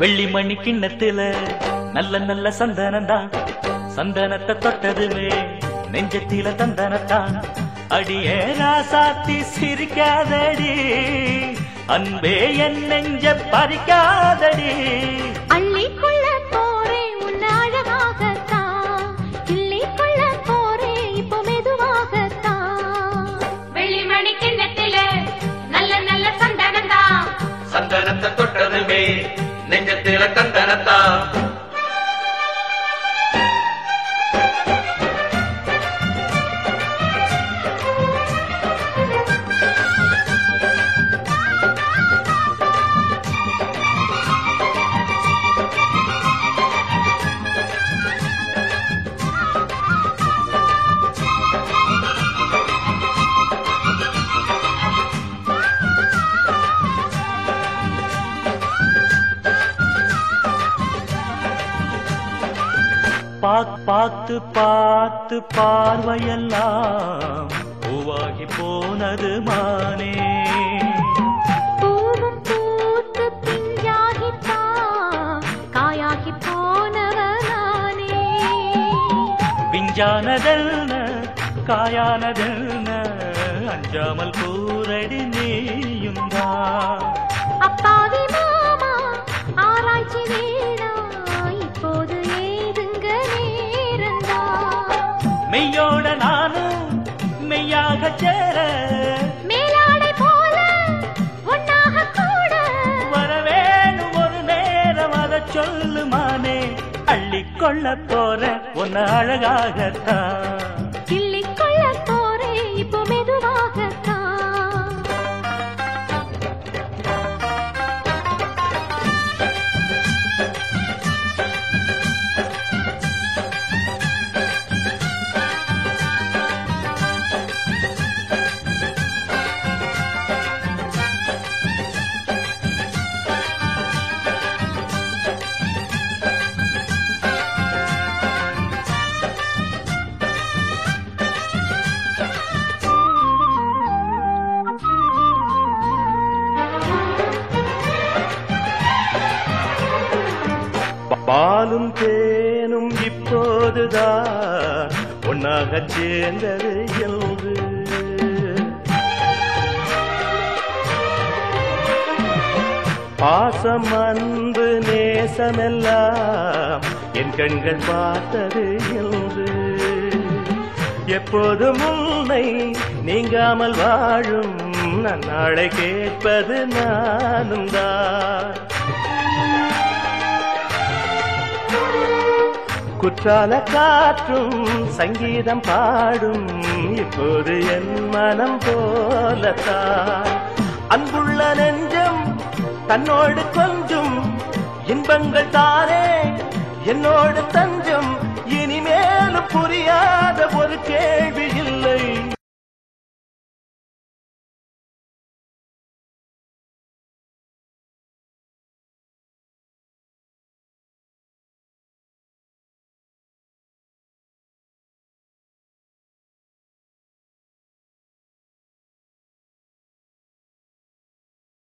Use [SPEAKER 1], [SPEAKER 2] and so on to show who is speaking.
[SPEAKER 1] வெள்ளி மணி கிண்ணத்துல நல்ல நல்ல சந்தனம்தான் சந்தனத்தை தொட்டதுமே நெஞ்சத்தில தந்தனத்தான் அடியே ராசாத்தி சிரிக்காதடி அன்பே என் நெஞ்ச பறிக்காதடி
[SPEAKER 2] அள்ளிக்கொள்ள போறேன் உன்னை அழகாகத்தான் கிள்ளிக்கொள்ள போறேன் இப்போ மெதுவாகத்தான்
[SPEAKER 3] வெள்ளிமணி கிண்ணத்தில நல்ல நல்ல சந்தனம்தான்
[SPEAKER 1] சந்தனத்தை தொட்டதுமே நெஞ்சத்தில தந்தனத்தான் பாக் பார்த்து பார்த்து பார்வையெல்லாம் பூவாகி போனது மானே
[SPEAKER 2] பூவும் பூத்து பிஞ்சாகித்தான் காயாகி போனவனானே
[SPEAKER 1] விஞ்ஞானதென்ன காயானதென்ன அஞ்சாமல் கூரடி நீயும் தான்
[SPEAKER 2] அப்பாவி மாமா ஆராய்ச்சி வேணா இப்போது ஏதுங்க நேரந்தா
[SPEAKER 1] மெய்யோட நானும் மெய்யாக சேர
[SPEAKER 2] மேலாடை போல ஒன்னாக கூட
[SPEAKER 1] வரவேணும் ஒரு நேரம் அதை சொல்லுமானே அள்ளிக்கொள்ள போற உன்னை அழகாகத்தான்
[SPEAKER 2] கிள்ளிக்கொள்ள போறேன் இப்போ மெதுவாகத்தான்
[SPEAKER 1] பாலும் தேனும் இப்போதுதான் ஒன்னாக சேர்ந்தது என்று பாசம் அன்பு நேசமெல்லாம் என் கண்கள் பார்த்தது என்று எப்போதும் உன்னை நீங்காமல் வாழும் நன்னாளை கேட்பது நானும் தான் குற்றால காற்றும் சங்கீதம் பாடும் இப்போது என் மனம் போலத்தான் அன்புள்ள நெஞ்சம் தன்னோடு கொஞ்சம் இன்பங்கள் தானே என்னோடு தஞ்சம் இனிமேலும் புரியாத ஒரு கேள்வி